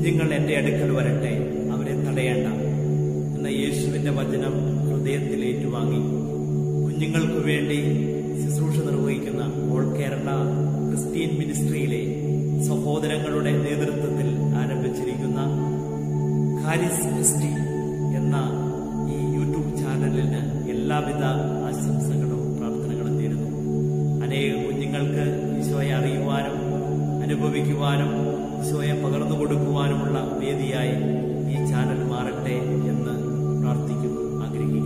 കുഞ്ഞുങ്ങൾ എന്റെ അടുക്കൽ വരട്ടെ അവരെ തടയേണ്ട എന്ന യേശുവിന്റെ വചനം ഹൃദയത്തിൽ ഏറ്റുവാങ്ങി കുഞ്ഞുങ്ങൾക്ക് വേണ്ടി ശുശ്രൂഷ നിർവഹിക്കുന്ന ഓൾ കേരള ക്രിസ്ത്യൻ മിനിസ്ട്രിയിലെ സഹോദരങ്ങളുടെ നേതൃത്വത്തിൽ ആരംഭിച്ചിരിക്കുന്ന ഹാരിസ് ക്രിസ്റ്റി എന്ന ഈ യൂട്യൂബ് ചാനലിന് എല്ലാവിധ ആശംസകളും പ്രാർത്ഥനകളും നേരുന്നു അനേകം കുഞ്ഞുങ്ങൾക്ക് ഈശോയെ അറിയുവാനും അനുഭവിക്കുവാനും ഈശോയെ പകർന്നു കൊടുക്കുവാനുമുള്ള വേദിയായി ഈ ചാനൽ മാറട്ടെ എന്ന് പ്രാർത്ഥിക്കുന്നു ആഗ്രഹിക്കുന്നു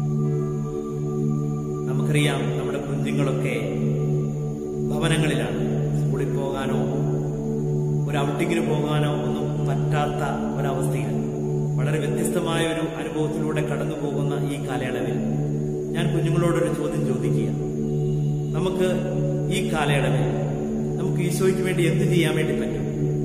നമുക്കറിയാം നമ്മുടെ കുഞ്ഞുങ്ങളൊക്കെ ഭവനങ്ങളിലാണ് സ്കൂളിൽ പോകാനോ ഒരു ഔട്ടിങ്ങിന് പോകാനോ ഒന്നും പറ്റാത്ത ഒരവസ്ഥയിൽ വളരെ വ്യത്യസ്തമായ ഒരു അനുഭവത്തിലൂടെ കടന്നു പോകുന്ന ഈ കാലയളവിൽ ഞാൻ കുഞ്ഞുങ്ങളോടൊരു ചോദ്യം ചോദിക്കുക നമുക്ക് ഈ കാലയളവിൽ നമുക്ക് ഈശോയ്ക്ക് വേണ്ടി എന്ത് ചെയ്യാൻ വേണ്ടി പറ്റും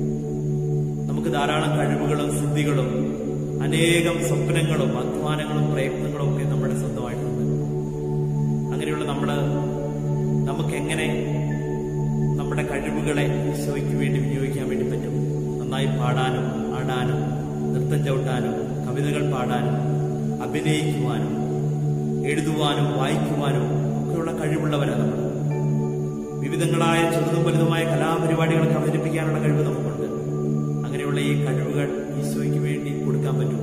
നമുക്ക് ധാരാളം കഴിവുകളും സിദ്ധികളും അനേകം സ്വപ്നങ്ങളും അധ്വാനങ്ങളും പ്രയത്നങ്ങളും ഒക്കെ നമ്മുടെ സ്വന്തമായിട്ടുണ്ട് അങ്ങനെയുള്ള നമ്മള് നമുക്ക് എങ്ങനെ നമ്മുടെ കഴിവുകളെ ഈശോയ്ക്ക് വേണ്ടി വിനിയോഗിക്കാൻ വേണ്ടി പറ്റും നന്നായി പാടാനും ആടാനും നൃത്തം ചവിട്ടാനും കവിതകൾ പാടാനും അഭിനയിക്കുവാനും എഴുതുവാനും വായിക്കുവാനും ഒക്കെയുള്ള കഴിവുള്ളവരാണ് നമ്മൾ വിവിധങ്ങളായ ചെറുതും വലുതുമായ കലാപരിപാടികളൊക്കെ അവതരിപ്പിക്കാനുള്ള കഴിവ് നമുക്കുണ്ട് അങ്ങനെയുള്ള ഈ കഴിവുകൾ ഈശോയ്ക്ക് വേണ്ടി കൊടുക്കാൻ പറ്റും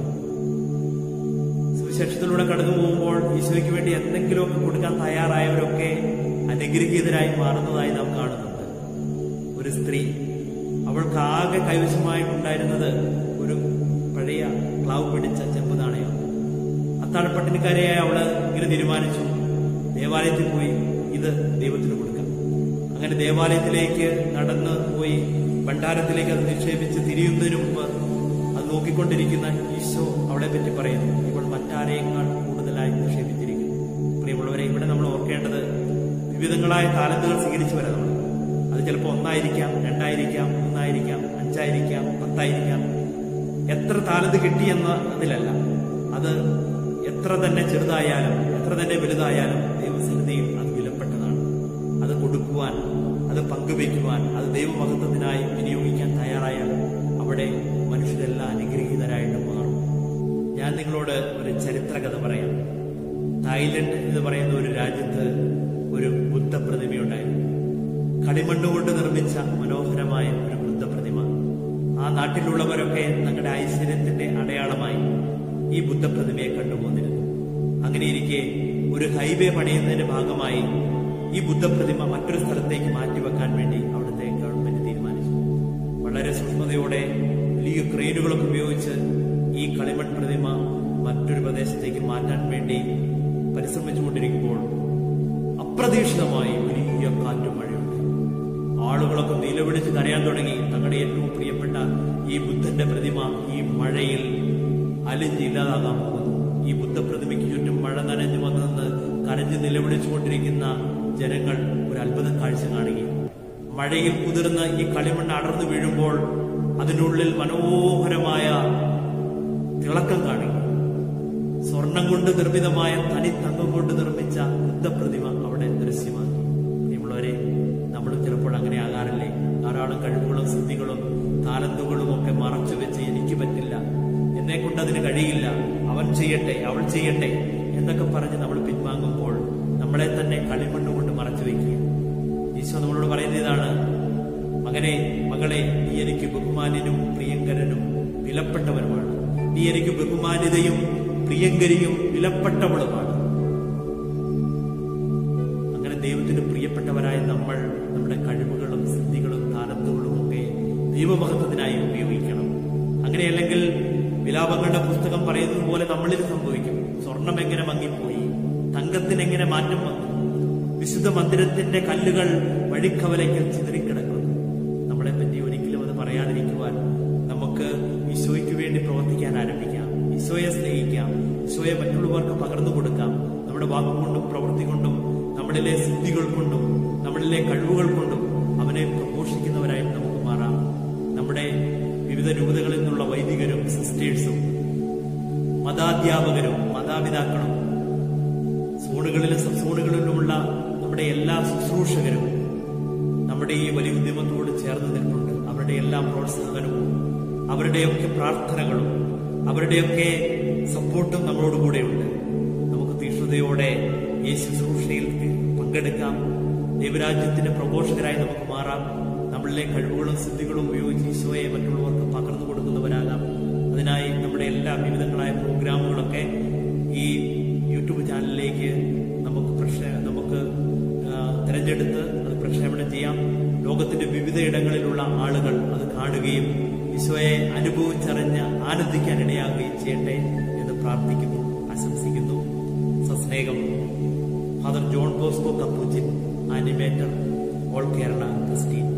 സുവിശേഷത്തിലൂടെ കടന്നു പോകുമ്പോൾ ഈശോയ്ക്ക് വേണ്ടി എന്തെങ്കിലുമൊക്കെ കൊടുക്കാൻ തയ്യാറായവരൊക്കെ അനുഗ്രഹീതരായി മാറുന്നതായി നാം കാണുന്നുണ്ട് ഒരു സ്ത്രീ അവൾക്ക് ആകെ കൈവശമായിട്ടുണ്ടായിരുന്നത് ഒരു പഴയ ക്ലാവ് പിടിച്ച ചെമ്പ് നാണയം അത്താഴപ്പട്ടിണിക്കാരെയായ അവള് ഇങ്ങനെ തീരുമാനിച്ചു ദേവാലയത്തിൽ പോയി ഇത് ദൈവത്തിന് കൊടുക്കാം അങ്ങനെ ദേവാലയത്തിലേക്ക് നടന്ന് പോയി ഭണ്ഡാരത്തിലേക്ക് അത് നിക്ഷേപിച്ച് തിരിയുന്നതിന് മുമ്പ് അത് നോക്കിക്കൊണ്ടിരിക്കുന്ന ഈശോ അവളെ പറ്റി പറയുന്നു ഇവൾ മറ്റാരെയേക്കാൾ കൂടുതലായി നിക്ഷേപിച്ചിരിക്കുന്നു പ്രിയമുള്ളവരെ ഇവിടെ നമ്മൾ ഓർക്കേണ്ടത് വിവിധങ്ങളായ താലന്തുകൾ സ്വീകരിച്ചു വരാം നമ്മൾ അത് ചിലപ്പോൾ ഒന്നായിരിക്കാം രണ്ടായിരിക്കാം മൂന്നായിരിക്കാം അഞ്ചായിരിക്കാം പത്തായിരിക്കാം എത്ര താലന്ത് കിട്ടിയെന്ന അതിലല്ല അത് എത്ര തന്നെ ചെറുതായാലും എത്ര തന്നെ വലുതായാലും ദൈവസന്നിധിയിൽ അത് വിലപ്പെട്ടതാണ് അത് കൊടുക്കുവാൻ അത് പങ്കുവയ്ക്കുവാൻ അത് ദൈവമഹത്വത്തിനായി വിനിയോഗിക്കാൻ തയ്യാറായാൽ അവിടെ മനുഷ്യരെല്ലാം അനുഗ്രഹീതരായിട്ട് മാറും ഞാൻ നിങ്ങളോട് ഒരു ചരിത്ര കഥ പറയാം തായ്ലൻഡ് എന്ന് പറയുന്ന ഒരു രാജ്യത്ത് ഒരു ബുദ്ധപ്രതിമയുണ്ടായിരുന്നു കളിമണ്ണ് കൊണ്ട് നിർമ്മിച്ച മനോഹരമായ ഒരു ബുദ്ധപ്രതിമ ആ നാട്ടിലുള്ളവരൊക്കെ തങ്ങളുടെ ഐശ്വര്യത്തിന്റെ അടയാളമായി ഈ ബുദ്ധപ്രതിമയെ കണ്ടുപോന്നിരുന്നു അങ്ങനെയിരിക്കെ ഒരു ഹൈവേ പണിയുന്നതിന്റെ ഭാഗമായി ഈ ബുദ്ധപ്രതിമ മറ്റൊരു സ്ഥലത്തേക്ക് മാറ്റിവെക്കാൻ വേണ്ടി അവിടുത്തെ ഗവൺമെന്റ് തീരുമാനിച്ചു വളരെ സൂക്ഷ്മതയോടെ വലിയ ക്രെയിനുകളൊക്കെ ഉപയോഗിച്ച് ഈ കളിമൺ പ്രതിമ മറ്റൊരു പ്രദേശത്തേക്ക് മാറ്റാൻ വേണ്ടി പരിശ്രമിച്ചുകൊണ്ടിരിക്കുമ്പോൾ അപ്രതീക്ഷിതമായി വലിയ കാറ്റും മഴയുണ്ട് ആളുകളൊക്കെ നിലവിളിച്ച് കരയാൻ തുടങ്ങി തങ്ങളുടെ ഏറ്റവും പ്രിയപ്പെട്ട ഈ ബുദ്ധന്റെ പ്രതിമ ഈ മഴയിൽ അലിഞ്ഞില്ലാതാകാൻ പോകുന്നു ഈ ബുദ്ധപ്രതിമയ്ക്ക് ചുറ്റും മഴ നനഞ്ഞു വന്നെന്ന് കരഞ്ഞ് നിലവിളിച്ചുകൊണ്ടിരിക്കുന്ന ജനങ്ങൾ ഒരു അത്ഭുത കാഴ്ച കാണുകയും മഴയിൽ കുതിർന്ന ഈ കളിമണ്ണ് അടർന്നു വീഴുമ്പോൾ അതിനുള്ളിൽ മനോഹരമായ തിളക്കം കാണുകയും സ്വർണം കൊണ്ട് നിർമ്മിതമായ തനി തങ്കം കൊണ്ട് നിർമ്മിച്ച ബുദ്ധപ്രതിമ അവിടെ ദൃശ്യമാക്കി പ്രിയമുള്ളവരെ നമ്മളും ചിലപ്പോൾ അങ്ങനെ ആകാറില്ലേ ധാരാളം കഴിവുകളും സിദ്ധികളും താലന്തുകളും ഒക്കെ മറച്ചു വെച്ച് എനിക്ക് പറ്റില്ല എന്നെ കൊണ്ട് അതിന് കഴിയില്ല അവൻ ചെയ്യട്ടെ അവൾ ചെയ്യട്ടെ എന്നൊക്കെ പറഞ്ഞ് നമ്മൾ പിൻവാങ്ങുമ്പോൾ നമ്മളെ തന്നെ കളിമണ്ണ് കൊണ്ട് മറച്ചു വെക്കുക ഈശോ നമ്മളോട് പറയുന്ന ഇതാണ് മകനെ മകളെ നീ എനിക്ക് ബഹുമാന്യനും പ്രിയങ്കരനും വിലപ്പെട്ടവനുമാണ് നീ എനിക്ക് ബഹുമാന്യതയും പ്രിയങ്കരിയും വിലപ്പെട്ടവളുമാണ് അങ്ങനെ ദൈവത്തിന് പ്രിയപ്പെട്ടവരായ നമ്മൾ നമ്മുടെ കഴിവുകളും സിദ്ധികളും താലന്തുകളും ഒക്കെ ദൈവമഹത്വത്തിനായി ഉപയോഗിക്കണം അങ്ങനെയല്ലെങ്കിൽ വിലാപങ്ങളുടെ പുസ്തകം പറയുന്നത് പോലെ നമ്മളിൽ സംഭവിക്കും സ്വർണം എങ്ങനെ മങ്ങിപ്പോയി തങ്കത്തിന് എങ്ങനെ മാറ്റം വന്നു വിശുദ്ധ മന്ദിരത്തിന്റെ കല്ലുകൾ വഴിക്കവലയ്ക്ക് ചിതറിക്കിടക്കുന്നു നമ്മളെ പറ്റി ഒരിക്കലും അത് പറയാതിരിക്കുവാൻ നമുക്ക് ഈശോയ്ക്ക് വേണ്ടി പ്രവർത്തിക്കാൻ ആരംഭിക്കാം ഈശോയെ സ്നേഹിക്കാം ഈശോയെ മറ്റുള്ളവർക്ക് പകർന്നു കൊടുക്കാം നമ്മുടെ വാക്കുകൊണ്ടും പ്രവൃത്തി കൊണ്ടും നമ്മളിലെ സിദ്ധികൾ കൊണ്ടും നമ്മളിലെ കഴിവുകൾ കൊണ്ടും അവനെ പ്രഘോഷിക്കുന്നവരായിട്ട് നമുക്ക് മാറാം നമ്മുടെ വിവിധ രൂപതകളിൽ നിന്നുള്ള വൈദികരും സിസ്റ്റേഴ്സും മതാധ്യാപകരും മാതാപിതാക്കളും സോണുകളിലും സബ് സോണുകളിലുമുള്ള നമ്മുടെ എല്ലാ ശുശ്രൂഷകരും നമ്മുടെ ഈ വലിയ ഉദ്യമത്തോട് ചേർന്ന് നിൽപ്പുണ്ട് അവരുടെ എല്ലാ പ്രോത്സാഹനവും അവരുടെയൊക്കെ പ്രാർത്ഥനകളും അവരുടെയൊക്കെ സപ്പോർട്ടും നമ്മളോട് കൂടെയുണ്ട് നമുക്ക് തീഷ്ണതയോടെ ഈ ശുശ്രൂഷയിൽ പങ്കെടുക്കാം ദൈവരാജ്യത്തിന്റെ പ്രഘോഷകരായി നമുക്ക് മാറാം നമ്മളിലെ കഴിവുകളും സിദ്ധികളും ഉപയോഗിച്ച് ഈശോയെ മറ്റുള്ളവർക്ക് പകർന്നു കൊടുക്കുന്നവരാകാം അതിനായി നമ്മുടെ എല്ലാ വിവിധങ്ങളായ പ്രോഗ്രാമുകളൊക്കെ ഈ യൂട്യൂബ് ചാനലിലേക്ക് നമുക്ക് പ്രക്ഷ നമുക്ക് ആ, തിരഞ്ഞെടുത്ത് അത് പ്രക്ഷേപണം ചെയ്യാം ലോകത്തിന്റെ വിവിധ ഇടങ്ങളിലുള്ള ആളുകൾ അത് കാണുകയും ഈശോയെ അനുഭവിച്ചറിഞ്ഞ് ആനന്ദിക്കാൻ ഇടയാകുകയും ചെയ്യട്ടെ എന്ന് പ്രാർത്ഥിക്കുന്നു ആശംസിക്കുന്നു സസ്നേഹം father John Bosco Capuchin animator all Kerala Christine